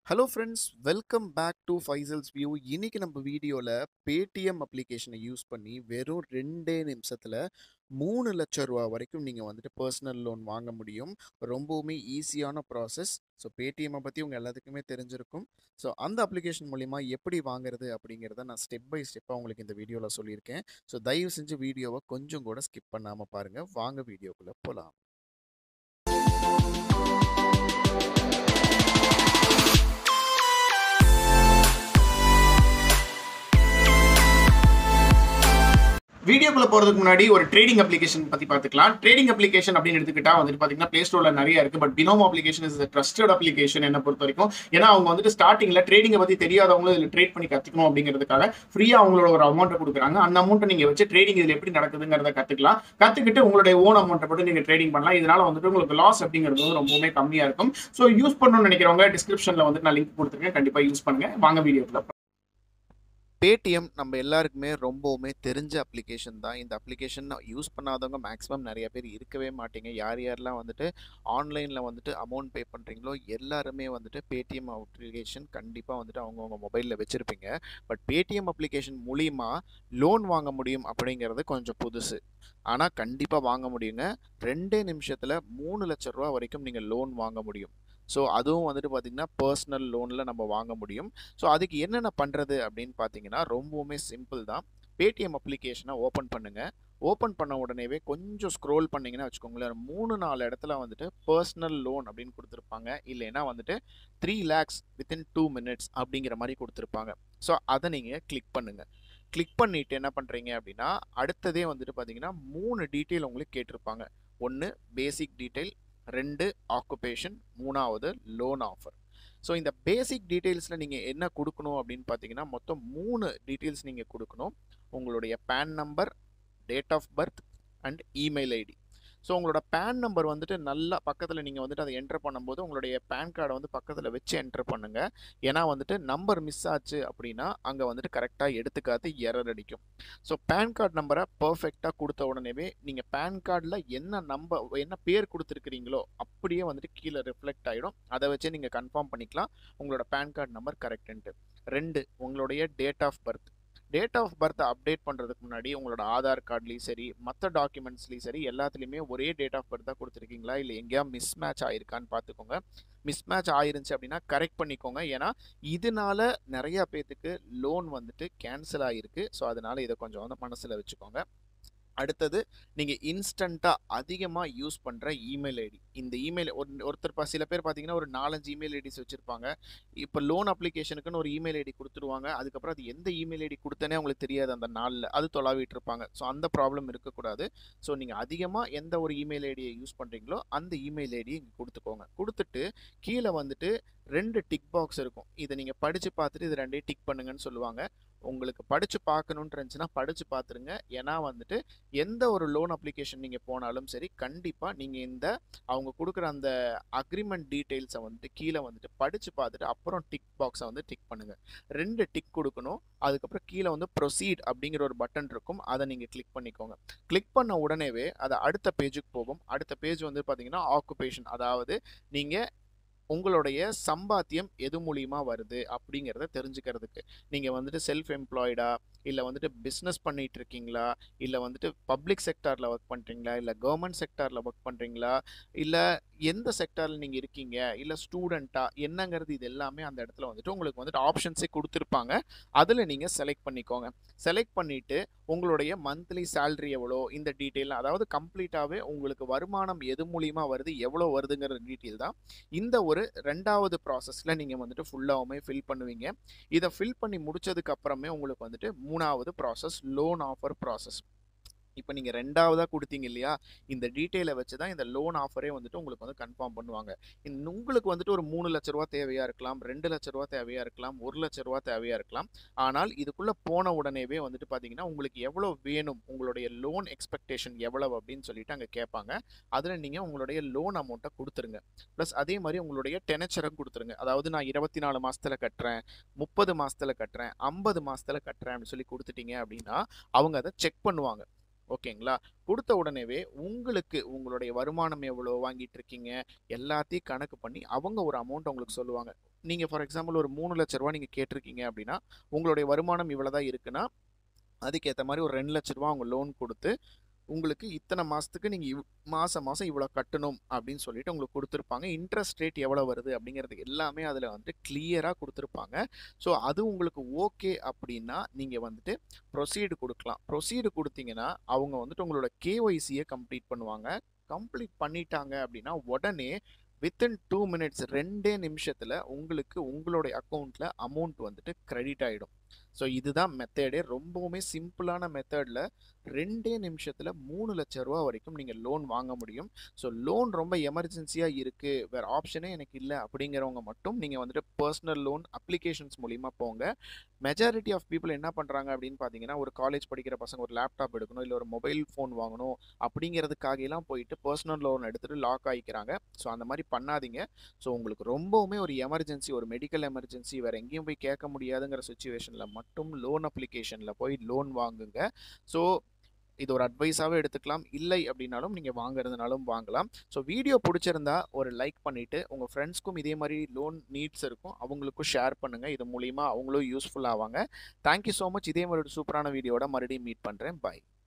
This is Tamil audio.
hello friends welcome back to Faisal's view இன்னைக்கு நம்ம வீடியோவில் பேடிஎம் அப்ளிகேஷனை யூஸ் பண்ணி வெறும் ரெண்டே நிமிஷத்தில் மூணு லட்ச ரூபா வரைக்கும் நீங்கள் வந்துட்டு பர்சனல் லோன் வாங்க முடியும் ரொம்பவுமே ஈஸியான ப்ராசஸ் ஸோ பேடிஎம்மை பற்றி உங்கள் எல்லாத்துக்குமே தெரிஞ்சிருக்கும் ஸோ அந்த அப்ளிகேஷன் மூலிமா எப்படி வாங்குறது அப்படிங்கிறத நான் ஸ்டெப் பை ஸ்டெப்பாக உங்களுக்கு இந்த வீடியோவில் சொல்லியிருக்கேன் ஸோ தயவு செஞ்சு வீடியோவை கொஞ்சம் கூட ஸ்கிப் பண்ணாமல் பாருங்கள் வாங்க வீடியோக்குள்ளே போகலாம் வீடியோக்குள்ள போறதுக்கு முன்னாடி ஒரு ட்ரேடிங் அப்ளிகேஷன் பத்தி பார்த்துக்கலாம் ட்ரேடிங் அப்ளிகேஷன் அப்படின்னு எடுத்துக்கிட்டா வந்துட்டு பாத்தீங்கன்னா பிளே ஸ்டோர்ல நிறைய இருக்கு but Binomo application is trusted application என்ன பொறுத்த வரைக்கும் ஏன்னா அவங்க வந்துட்டு ஸ்டார்டிங்ல ட்ரேடிங்கை பத்தி தெரியாதவங்களும் இதுல ட்ரேட் பண்ணி கத்துக்கணும் அப்படிங்கிறதுக்காக ஃப்ரீயா அவங்களோட ஒரு அமௌண்ட்டை கொடுக்குறாங்க அந்த அமௌண்ட்டை நீங்க வச்சு ட்ரேடிங் இதுல எப்படி நடக்குதுங்கிறத கத்துக்கலாம் கத்துக்கிட்டு உங்களுடைய ஓன் அமௌண்ட்டை போட்டு நீங்க ட்ரேடிங் பண்ணலாம் இதனால வந்துட்டு உங்களுக்கு லாஸ் அப்படிங்கிறது வந்து ரொம்பவுமே கம்மியா இருக்கும் ஸோ யூஸ் பண்ணணும்னு நினைக்கிறவங்க டிஸ்கிரிப்ஷன்ல வந்துட்டு நான் லிங்க் கொடுத்துருக்கேன் கண்டிப்பா யூஸ் பண்ணுங்க வாங்க வீடியோக்குள்ள பேடிஎம் நம்ம எல்லாருக்குமே ரொம்பவுமே தெரிஞ்ச அப்ளிகேஷன் தான் இந்த அப்ளிகேஷன் யூஸ் பண்ணாதவங்க மேக்ஸிமம் நிறைய பேர் இருக்கவே மாட்டீங்க யார் யாரெல்லாம் வந்துட்டு ஆன்லைனில் வந்துட்டு அமௌண்ட் பே பண்ணுறீங்களோ எல்லாருமே வந்துட்டு பேடிஎம் அப்ளிகேஷன் கண்டிப்பாக வந்துட்டு அவங்கவுங்க மொபைலில் வச்சுருப்பீங்க பட் பேடிஎம் அப்ளிகேஷன் மூலிமா லோன் வாங்க முடியும் அப்படிங்கிறது கொஞ்சம் புதுசு ஆனால் கண்டிப்பாக வாங்க முடியுங்க ரெண்டே நிமிஷத்தில் மூணு லட்ச ரூபா வரைக்கும் நீங்கள் லோன் வாங்க முடியும் ஸோ அதுவும் வந்துட்டு பார்த்திங்கன்னா பர்சனல் லோனில் நம்ம வாங்க முடியும் ஸோ அதுக்கு என்னென்ன பண்ணுறது அப்படின்னு பார்த்தீங்கன்னா ரொம்பவுமே சிம்பிள் தான் பேடிஎம் அப்ளிகேஷனை ஓப்பன் பண்ணுங்கள் ஓப்பன் பண்ண உடனேவே கொஞ்சம் ஸ்க்ரோல் பண்ணிங்கன்னா வச்சுக்கோங்களேன் மூணு நாலு இடத்துல வந்துட்டு பர்சனல் லோன் அப்படின்னு கொடுத்துருப்பாங்க இல்லைன்னா வந்துட்டு three lakhs within two minutes அப்படிங்கிற மாதிரி கொடுத்துருப்பாங்க ஸோ அதை நீங்கள் கிளிக் பண்ணுங்கள் கிளிக் பண்ணிவிட்டு என்ன பண்ணுறீங்க அப்படின்னா அடுத்ததே வந்துட்டு பார்த்தீங்கன்னா மூணு டீட்டெயில் உங்களுக்கு கேட்டிருப்பாங்க ஒன்று பேசிக் டீட்டெயில் ரெண்டு ஆக்குபேஷன் மூணாவது லோன் ஆஃபர் ஸோ இந்த பேசிக் டீட்டெயில்ஸில் நீங்கள் என்ன கொடுக்கணும் அப்படின்னு பார்த்தீங்கன்னா மொத்தம் மூணு டீட்டெயில்ஸ் நீங்கள் கொடுக்கணும் உங்களுடைய PAN number date of birth and email ID so உங்களோட பேன் நம்பர் வந்துட்டு நல்லா பக்கத்தில் நீங்கள் வந்துட்டு அதை என்டர் பண்ணும்போது உங்களுடைய பேன் கார்டை வந்து பக்கத்தில் வச்சு என்டர் பண்ணுங்கள் ஏன்னா வந்துட்டு நம்பர் மிஸ் ஆச்சு அப்படின்னா அங்கே வந்துட்டு கரெக்டாக எடுத்துக்காத்து எரர் அடிக்கும் ஸோ பேன் கார்டு நம்பரை பர்ஃபெக்டாக கொடுத்த உடனேவே நீங்கள் பேன் கார்டில் என்ன நம்பர் என்ன பேர் கொடுத்துருக்கிறீங்களோ அப்படியே வந்துட்டு கீழே ரிஃப்ளெக்ட் ஆகிடும் அதை வச்சு நீங்கள் கன்ஃபார்ம் பண்ணிக்கலாம் உங்களோட பேன் கார்டு நம்பர் கரெக்டுன்ட்டு ரெண்டு உங்களுடைய date of birth date of birth update பண்ணுறதுக்கு முன்னாடி உங்களோட ஆதார் கார்ட்லேயும் சரி மற்ற டாக்குமெண்ட்ஸ்லேயும் சரி எல்லாத்துலேயுமே ஒரே டேட் ஆஃப் பர்த் தான் கொடுத்துருக்கீங்களா இல்லை எங்கேயா மிஸ் மேட்ச் ஆயிருக்கான்னு பார்த்துக்கோங்க மிஸ் மேட்ச் ஆயிருந்துச்சு அப்படின்னா கரெக்ட் பண்ணிக்கோங்க ஏன்னா இதனால நிறையா பேர்த்துக்கு லோன் வந்துட்டு கேன்சல் ஆகிருக்கு ஸோ அதனால இதை கொஞ்சம் வந்து மனசில் வச்சுக்கோங்க அடுத்தது நீங்கள் இன்ஸ்டண்ட்டாக அதிகமாக யூஸ் பண்ணுற இமெயில் ஐடி இந்த இமெயில் ஒரு ஒருத்தர் பா சில பேர் பார்த்தீங்கன்னா ஒரு நாலஞ்சு இமெயில் ஐடிஸ் வச்சுருப்பாங்க இப்போ லோன் அப்ளிகேஷனுக்குன்னு ஒரு இமெயில் ஐடி கொடுத்துருவாங்க அதுக்கப்புறம் அது எந்த இமெயில் ஐடி கொடுத்தனே அவங்களுக்கு தெரியாது அந்த நாளில் அது தொலாவிட்டு இருப்பாங்க ஸோ அந்த ப்ராப்ளம் இருக்கக்கூடாது ஸோ நீங்கள் அதிகமாக எந்த ஒரு இமெயில் ஐடியை யூஸ் பண்ணுறீங்களோ அந்த இமெயில் ஐடியை இங்கே கொடுத்துக்கோங்க கொடுத்துட்டு கீழே வந்துட்டு ரெண்டு டிக் பாக்ஸ் இருக்கும் இதை நீங்கள் படித்து பார்த்துட்டு இது ரெண்டையும் டிக் பண்ணுங்கன்னு சொல்லுவாங்க உங்களுக்கு படித்து பார்க்கணுன்ட்டு இருந்துச்சுன்னா படித்து பார்த்துருங்க ஏன்னா வந்துட்டு எந்த ஒரு லோன் அப்ளிகேஷன் நீங்கள் போனாலும் சரி கண்டிப்பாக நீங்கள் இந்த அவங்க கொடுக்குற அந்த அக்ரிமெண்ட் டீட்டெயில்ஸை வந்துட்டு கீழே வந்துட்டு படித்து பார்த்துட்டு அப்புறம் டிக் பாக்ஸை வந்து டிக் பண்ணுங்கள் ரெண்டு டிக் கொடுக்கணும் அதுக்கப்புறம் கீழே வந்து ப்ரொசீட் அப்படிங்கிற ஒரு பட்டன் இருக்கும் அதை நீங்கள் கிளிக் பண்ணிக்கோங்க கிளிக் பண்ண உடனேவே அது அடுத்த பேஜுக்கு போகும் அடுத்த பேஜ் வந்து பார்த்தீங்கன்னா ஆக்குபேஷன் அதாவது நீங்கள் உங்களுடைய சம்பாத்தியம் எது மூலியமாக வருது அப்படிங்கிறத தெரிஞ்சுக்கிறதுக்கு நீங்கள் வந்துட்டு செல்ஃப் எம்ப்ளாய்டா இல்லை வந்துட்டு பிஸ்னஸ் பண்ணிகிட்டு இருக்கீங்களா இல்லை வந்துட்டு பப்ளிக் செக்டாரில் ஒர்க் பண்ணுறீங்களா இல்லை கவர்மெண்ட் செக்டாரில் ஒர்க் பண்ணுறீங்களா இல்லை எந்த செக்டாரில் நீங்கள் இருக்கீங்க இல்லை ஸ்டூடெண்ட்டா என்னங்கிறது இது எல்லாமே அந்த இடத்துல வந்துட்டு உங்களுக்கு வந்துட்டு ஆப்ஷன்ஸே கொடுத்துருப்பாங்க அதில் நீங்கள் செலக்ட் பண்ணிக்கோங்க செலக்ட் பண்ணிவிட்டு உங்களுடைய மந்த்லி சேல்ரி எவ்வளோ இந்த டீட்டெயில் அதாவது கம்ப்ளீட்டாகவே உங்களுக்கு வருமானம் எது மூலியமாக வருது எவ்வளோ வருதுங்கிற டீட்டெயில் தான் இந்த ஒரு ரெண்டாவது ப்ராசஸில் நீங்கள் வந்துட்டு ஃபுல்லாகவுமே ஃபில் பண்ணுவீங்க இதை ஃபில் பண்ணி முடிச்சதுக்கு அப்புறமே உங்களுக்கு வந்துட்டு மூணாவது ப்ராசஸ் லோன் ஆஃபர் ப்ராசஸ் இப்போ நீங்கள் ரெண்டாவதாக கொடுத்தீங்க இல்லையா இந்த டீட்டெயிலை வச்சு தான் இந்த லோன் ஆஃபரே வந்துட்டு உங்களுக்கு வந்து கன்ஃபார்ம் பண்ணுவாங்க இந்த உங்களுக்கு வந்துட்டு ஒரு மூணு லட்ச ரூபா தேவையாக இருக்கலாம் ரெண்டு லட்ச ரூபா தேவையாக இருக்கலாம் ஒரு லட்ச ரூபா தேவையாக இருக்கலாம் ஆனால் இதுக்குள்ளே போன உடனேவே வந்துட்டு பார்த்தீங்கன்னா உங்களுக்கு எவ்வளோ வேணும் உங்களுடைய லோன் எக்ஸ்பெக்டேஷன் எவ்வளவு அப்படின்னு சொல்லிட்டு அங்கே கேட்பாங்க அதில் நீங்கள் உங்களுடைய லோன் அமௌண்ட்டை கொடுத்துருங்க ப்ளஸ் அதே மாதிரி உங்களுடைய டெனச்சரும் கொடுத்துருங்க அதாவது நான் இருபத்தி நாலு மாதத்தில் கட்டுறேன் முப்பது மாதத்தில் கட்டுறேன் ஐம்பது மாதத்தில் கட்டுறேன் அப்படின்னு சொல்லி கொடுத்துட்டீங்க அப்படின்னா அவங்க அதை செக் பண்ணுவாங்க ஓகேங்களா கொடுத்த உடனேவே உங்களுக்கு உங்களுடைய வருமானம் எவ்வளோ வாங்கிட்டு இருக்கீங்க எல்லாத்தையும் கணக்கு பண்ணி அவங்க ஒரு அமௌண்ட் உங்களுக்கு சொல்லுவாங்க நீங்கள் ஃபார் எக்ஸாம்பிள் ஒரு மூணு லட்ச ரூபா நீங்கள் கேட்டிருக்கீங்க அப்படின்னா உங்களுடைய வருமானம் இவ்வளோ தான் இருக்குன்னா அதுக்கேற்ற மாதிரி ஒரு ரெண்டு லட்ச ரூபா அவங்க லோன் கொடுத்து உங்களுக்கு இத்தனை மாதத்துக்கு நீங்கள் இவ் மாதம் மாதம் இவ்வளோ கட்டணும் அப்படின்னு சொல்லிட்டு உங்களுக்கு கொடுத்துருப்பாங்க இன்ட்ரெஸ்ட் ரேட் எவ்வளோ வருது அப்படிங்கிறது எல்லாமே அதில் வந்துட்டு கிளியராக கொடுத்துருப்பாங்க ஸோ அது உங்களுக்கு ஓகே அப்படின்னா நீங்கள் வந்துட்டு ப்ரொசீடு கொடுக்கலாம் ப்ரொசீடு கொடுத்தீங்கன்னா அவங்க வந்துட்டு உங்களோட கேஒய்சியை கம்ப்ளீட் பண்ணுவாங்க கம்ப்ளீட் பண்ணிட்டாங்க அப்படின்னா உடனே வித்தின் டூ மினிட்ஸ் ரெண்டே நிமிஷத்தில் உங்களுக்கு உங்களுடைய அக்கௌண்ட்டில் அமௌண்ட் வந்துட்டு கிரெடிட் ஆகிடும் ஸோ இதுதான் மெத்தடே ரொம்பவுமே சிம்பிளான மெத்தடில் ரெண்டே நிமிஷத்தில் மூணு லட்ச ரூபா வரைக்கும் நீங்கள் லோன் வாங்க முடியும் ஸோ லோன் ரொம்ப எமர்ஜென்சியாக இருக்குது வேறு ஆப்ஷனே எனக்கு இல்லை அப்படிங்கிறவங்க மட்டும் நீங்கள் வந்துட்டு பர்சனல் லோன் அப்ளிகேஷன்ஸ் மூலிமா போங்க மெஜாரிட்டி ஆஃப் பீப்புள் என்ன பண்ணுறாங்க அப்படின்னு பார்த்தீங்கன்னா ஒரு காலேஜ் படிக்கிற பசங்க ஒரு லேப்டாப் எடுக்கணும் இல்லை ஒரு மொபைல் ஃபோன் வாங்கணும் அப்படிங்கிறதுக்காக எல்லாம் போயிட்டு பர்சனல் லோன் எடுத்துகிட்டு லாக் ஆகிக்கிறாங்க ஸோ அந்த மாதிரி பண்ணாதீங்க ஸோ உங்களுக்கு ரொம்பவுமே ஒரு எமர்ஜென்சி ஒரு மெடிக்கல் எமர்ஜென்சி வேறு எங்கேயும் போய் கேட்க முடியாதுங்கிற சுச்சுவேஷனில் மட்டும் லோன் அப்ளிகேஷனில் போய் லோன் வாங்குங்க ஸோ இது ஒரு அட்வைஸாகவே எடுத்துக்கலாம் இல்லை அப்படின்னாலும் நீங்கள் வாங்குறதுனாலும் வாங்கலாம் ஸோ வீடியோ பிடிச்சிருந்தா ஒரு லைக் பண்ணிவிட்டு உங்கள் ஃப்ரெண்ட்ஸ்க்கும் இதே மாதிரி லோன் நீட்ஸ் இருக்கும் அவங்களுக்கும் ஷேர் பண்ணுங்கள் இது மூலிமா அவங்களும் யூஸ்ஃபுல் ஆவாங்க தேங்க்யூ ஸோ மச் இதே மாதிரி ஒரு சூப்பரான வீடியோட மறுபடியும் மீட் பண்ணுறேன் பாய்